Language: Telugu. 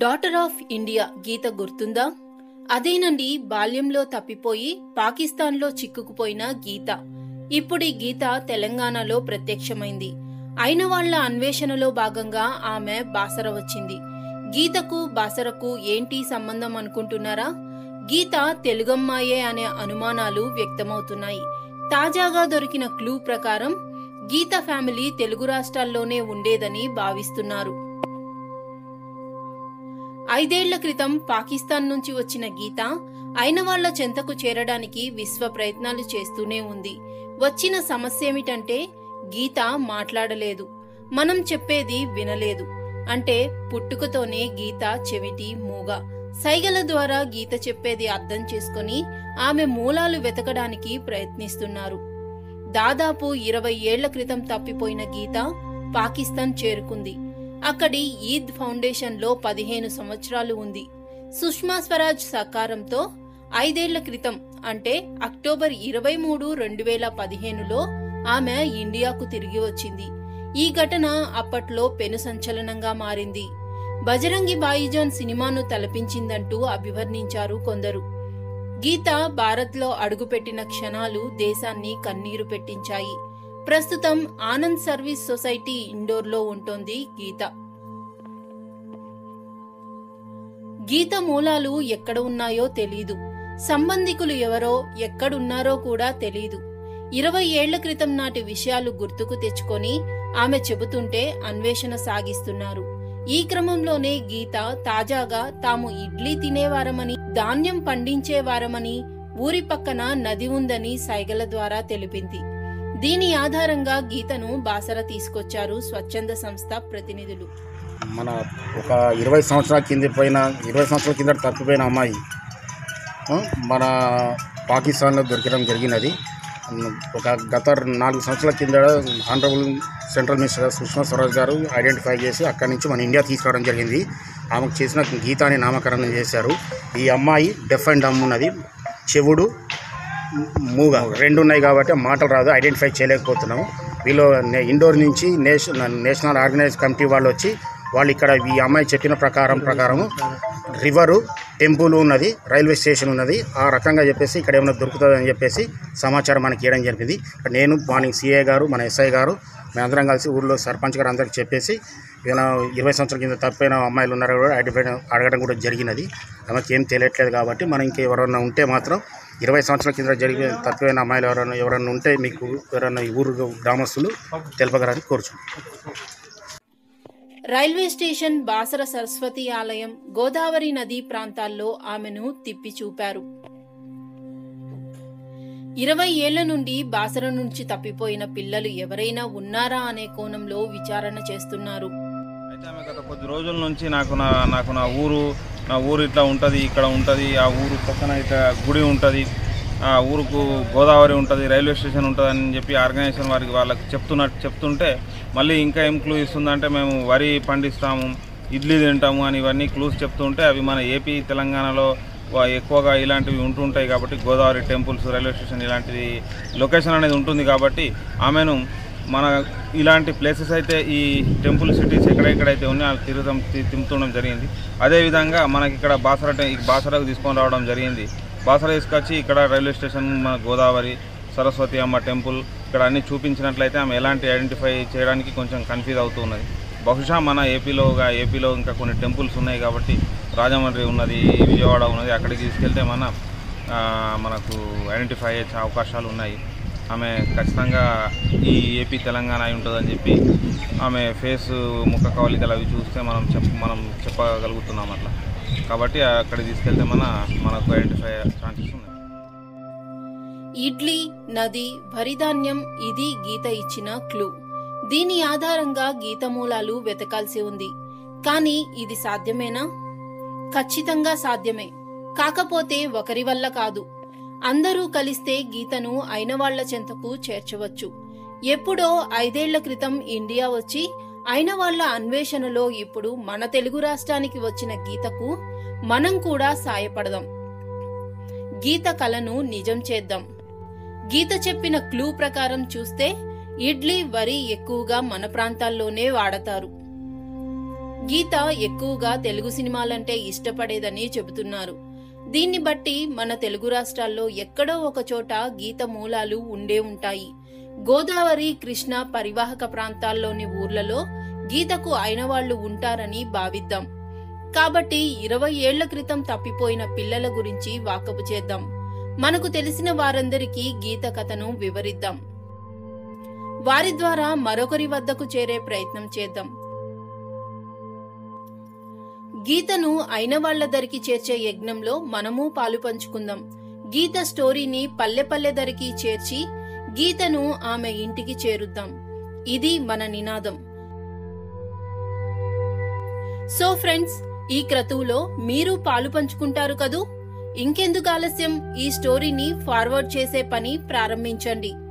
డాటర్ ఆఫ్ ఇండియా గీత గుర్తుందా అదేనండి బాల్యంలో తప్పిపోయి పాకిస్తాన్లో చిక్కుకుపోయిన గీత ఇప్పుడు ఈ గీత తెలంగాణలో ప్రత్యక్షమైంది అయిన వాళ్ల అన్వేషణలో భాగంగా ఆమె బాసర వచ్చింది గీతకు బాసరకు ఏంటి సంబంధం అనుకుంటున్నారా గీత తెలుగమ్మాయే అనే అనుమానాలు వ్యక్తమవుతున్నాయి తాజాగా దొరికిన క్లూ ప్రకారం గీత ఫ్యామిలీ తెలుగు రాష్ట్రాల్లోనే ఉండేదని భావిస్తున్నారు ఐదేళ్ల క్రితం పాకిస్తాన్ నుంచి వచ్చిన గీత అయిన వాళ్ల చెంతకు చేరడానికి విశ్వ ప్రయత్నాలు చేస్తూనే ఉంది వచ్చిన సమస్య ఏమిటంటే గీత మాట్లాడలేదు మనం చెప్పేది వినలేదు అంటే పుట్టుకతోనే గీత చెవిటి మూగ సైగల ద్వారా గీత చెప్పేది అర్థం చేసుకుని ఆమె మూలాలు వెతకడానికి ప్రయత్నిస్తున్నారు దాదాపు ఇరవై ఏళ్ల క్రితం తప్పిపోయిన గీత పాకిస్తాన్ చేరుకుంది అక్కడి ఈద్ ఫౌండేషన్ లో పదిహేను సంవత్సరాలు ఉంది సుష్మా స్వరాజ్ సహకారంతో ఐదేళ్ల క్రితం అంటే అక్టోబర్ ఇరవై మూడు రెండు వేల పదిహేనులో ఆమె ఇండియాకు తిరిగి వచ్చింది ఈ ఘటన అప్పట్లో పెను సంచలనంగా మారింది బజరంగి బాయిజాన్ సినిమాను తలపించిందంటూ అభివర్ణించారు కొందరు గీత భారత్లో అడుగుపెట్టిన క్షణాలు దేశాన్ని కన్నీరు పెట్టించాయి ప్రస్తుతం ఆనంద్ సర్వీస్ సొసైటీ ఇండోర్లో ఉంటోంది గీత గీత మూలాలు ఎక్కడ ఉన్నాయో తెలీదు సంబంధికులు ఎవరో ఎక్కడున్నారో కూడా తెలీదు ఇరవై ఏళ్ల క్రితం నాటి విషయాలు గుర్తుకు తెచ్చుకొని ఆమె చెబుతుంటే అన్వేషణ సాగిస్తున్నారు ఈ క్రమంలోనే గీత తాజాగా తాము ఇడ్లీ తినేవారమని ధాన్యం పండించేవారమని ఊరి పక్కన నది ఉందని సైగల ద్వారా తెలిపింది దీని ఆధారంగా గీతను బాసర తీసుకొచ్చారు స్వచ్ఛంద సంస్థ ప్రతినిధులు మన ఒక ఇరవై సంవత్సరాల కింద పోయిన ఇరవై సంవత్సరాల కింద తప్పిపోయిన అమ్మాయి ఆ, మన పాకిస్తాన్లో దొరకడం జరిగినది ఉమ్, ఒక గత నాలుగు సంవత్సరాల కింద honourable central minister Sushma Swaraj గారు ఐడెంటిఫై చేసి అక్కడి నుంచి మన ఇండియా తీసుకురావడం జరిగింది ఆమెకు చేసిన గీత అని నామకరణం చేశారు ఈ అమ్మాయి డెఫ్ అండ్ డమ్ ఉన్నది చెవుడు మూగ రెండు ఉన్నాయి కాబట్టి మాటలు రాదు ఐడెంటిఫై చేయలేకపోతున్నాము వీళ్ళు నే- ఇండోర్ నుంచి నేషనల్ నేషనల్ ఆర్గనైజ్ కమిటీ వాళ్ళు వచ్చి వాళ్ళు ఇక్కడ ఈ అమ్మాయి చెప్పిన ప్రకారం ప్రకారము రివరు టెంపుల్ ఉన్నది రైల్వే స్టేషన్ ఉన్నది ఆ రకంగా చెప్పేసి ఇక్కడ ఏమైనా దొరుకుతుంది అని చెప్పేసి సమాచారం మనకి ఇవ్వడం జరిగింది మార్నింగ్ మార్నింగ్ సిఐ గారు మన ఎస్ఐ గారు మేమందరం కలిసి ఊర్లో సర్పంచ్ గారు అందరికి చెప్పేసి ఈయన ఇరవై సంవత్సరాల కింద తప్పిన అమ్మాయిలు ఉన్నారు కూడా ఐడెంటిఫై అడగడం కూడా జరిగినది ఆమెకి ఏం తెలియట్లేదు కాబట్టి మనం ఇంకా ఎవరైనా ఉంటే మాత్రం ఇరవై సంవత్సరాల కింద జరిగిన తప్పిపోయిన అమ్మాయిలు ఎవరైనా ఎవరైనా ఉంటే మీకు ఎవరైనా ఈ ఊరు గ్రామస్తులు తెలుపగలని కోరుచున్నాం రైల్వే స్టేషన్ బాసర సరస్వతి ఆలయం గోదావరి నదీ ప్రాంతాల్లో ఆమెను తిప్పి చూపారు ఇరవై ఏళ్ల నుండి బాసర నుంచి తప్పిపోయిన పిల్లలు ఎవరైనా ఉన్నారా అనే కోణంలో విచారణ చేస్తున్నారు అయితే ఆమె గత కొద్ది రోజుల నుంచి నాకు నా నాకు నా ఊరు నా ఊరు ఇట్లా ఉంటుంది ఇక్కడ ఉంటుంది ఆ ఊరు పక్కన ఇట్లా గుడి ఉంటుంది ఆ ఊరుకు గోదావరి ఉంటుంది రైల్వే స్టేషన్ ఉంటుంది అని చెప్పి ఆర్గనైజేషన్ వారికి వాళ్ళకి చెప్తున్నట్టు చెప్తుంటే మళ్ళీ ఇంకా ఏం క్లూ ఇస్తుందంటే మేము వరి పండిస్తాము ఇడ్లీ తింటాము అని ఇవన్నీ క్లూస్ చెప్తుంటే అవి మన ఏపీ తెలంగాణలో వా- ఎక్కువగా ఇలాంటివి ఉంటుంటాయి కాబట్టి గోదావరి టెంపుల్స్ రైల్వే స్టేషన్ ఇలాంటిది లొకేషన్ అనేది ఉంటుంది కాబట్టి ఆమెను మన ఇలాంటి ప్లేసెస్ అయితే ఈ టెంపుల్ సిటీస్ ఎక్కడెక్కడైతే ఉన్నాయో అవి తిరుగుతాం తి- తిప్పుతుండడం జరిగింది అదేవిధంగా మనకి ఇక్కడ బాసర టె- ఈ బాసరకు తీసుకొని రావడం జరిగింది బాసర తీసుకొచ్చి ఇక్కడ రైల్వే స్టేషన్ మన గోదావరి సరస్వతి అమ్మ టెంపుల్ ఇక్కడ అన్ని చూపించినట్లయితే ఆమె ఎలాంటి ఐడెంటిఫై చేయడానికి కొంచెం కన్ఫ్యూజ్ అవుతున్నది బహుశా మన ఏపీలో ఏపీలో ఇంకా కొన్ని టెంపుల్స్ ఉన్నాయి కాబట్టి రాజమండ్రి ఉన్నది విజయవాడ ఉన్నది అక్కడికి తీసుకెళ్తే మన ఆ, మనకు ఐడెంటిఫై అయ్యే అవకాశాలు ఉన్నాయి ఆమె ఖచ్చితంగా ఈ ఏపీ తెలంగాణ అయి ఉంటుందని చెప్పి ఆమె ఫేస్ ముఖ కవలికలు అవి చూస్తే మనం చెప్ మనం చెప్పగలుగుతున్నాం అట్లా కాబట్టి అక్కడికి తీసుకెళ్తే మన మనకు ఐడెంటిఫై అయ్యే ఛాన్సెస్ ఉన్నాయి ఇడ్లీ నది వరిధాన్యం ఇది గీత ఇచ్చిన క్లూ దీని ఆధారంగా గీత మూలాలు వెతకాల్సి ఉంది కానీ ఇది సాధ్యమేనా ఖచ్చితంగా సాధ్యమే కాకపోతే ఒకరి వల్ల కాదు అందరూ కలిస్తే గీతను అయిన వాళ్ల చెంతకు చేర్చవచ్చు ఎప్పుడో ఐదేళ్ల క్రితం ఇండియా వచ్చి అయిన వాళ్ల అన్వేషణలో ఇప్పుడు మన తెలుగు రాష్ట్రానికి వచ్చిన గీతకు మనం కూడా సాయపడదాం గీత కలను నిజం చేద్దాం గీత చెప్పిన క్లూ ప్రకారం చూస్తే ఇడ్లీ వరి ఎక్కువగా మన ప్రాంతాల్లోనే వాడతారు గీత ఎక్కువగా తెలుగు సినిమాలంటే ఇష్టపడేదని చెబుతున్నారు దీన్ని బట్టి మన తెలుగు రాష్ట్రాల్లో ఎక్కడో ఒక చోట గీత మూలాలు ఉండే ఉంటాయి గోదావరి కృష్ణ పరివాహక ప్రాంతాల్లోని ఊర్లలో గీతకు అయిన వాళ్ళు ఉంటారని భావిద్దాం కాబట్టి ఇరవై ఏళ్ల క్రితం తప్పిపోయిన పిల్లల గురించి వాకపు చేద్దాం మనకు తెలిసిన వారందరికీ గీత కథను వివరిద్దాం వారి ద్వారా మరొకరి వద్దకు చేరే ప్రయత్నం చేద్దాం గీతను అయిన వాళ్ల దరికి చేర్చే యజ్ఞంలో మనము పాలు పంచుకుందాం గీత స్టోరీని పల్లె పల్లె దరికి చేర్చి గీతను ఆమె ఇంటికి చేరుద్దాం ఇది మన నినాదం సో ఫ్రెండ్స్ ఈ క్రతువులో మీరు పాలు పంచుకుంటారు కదూ ఇంకెందుకు ఆలస్యం ఈ స్టోరీని ఫార్వర్డ్ చేసే పని ప్రారంభించండి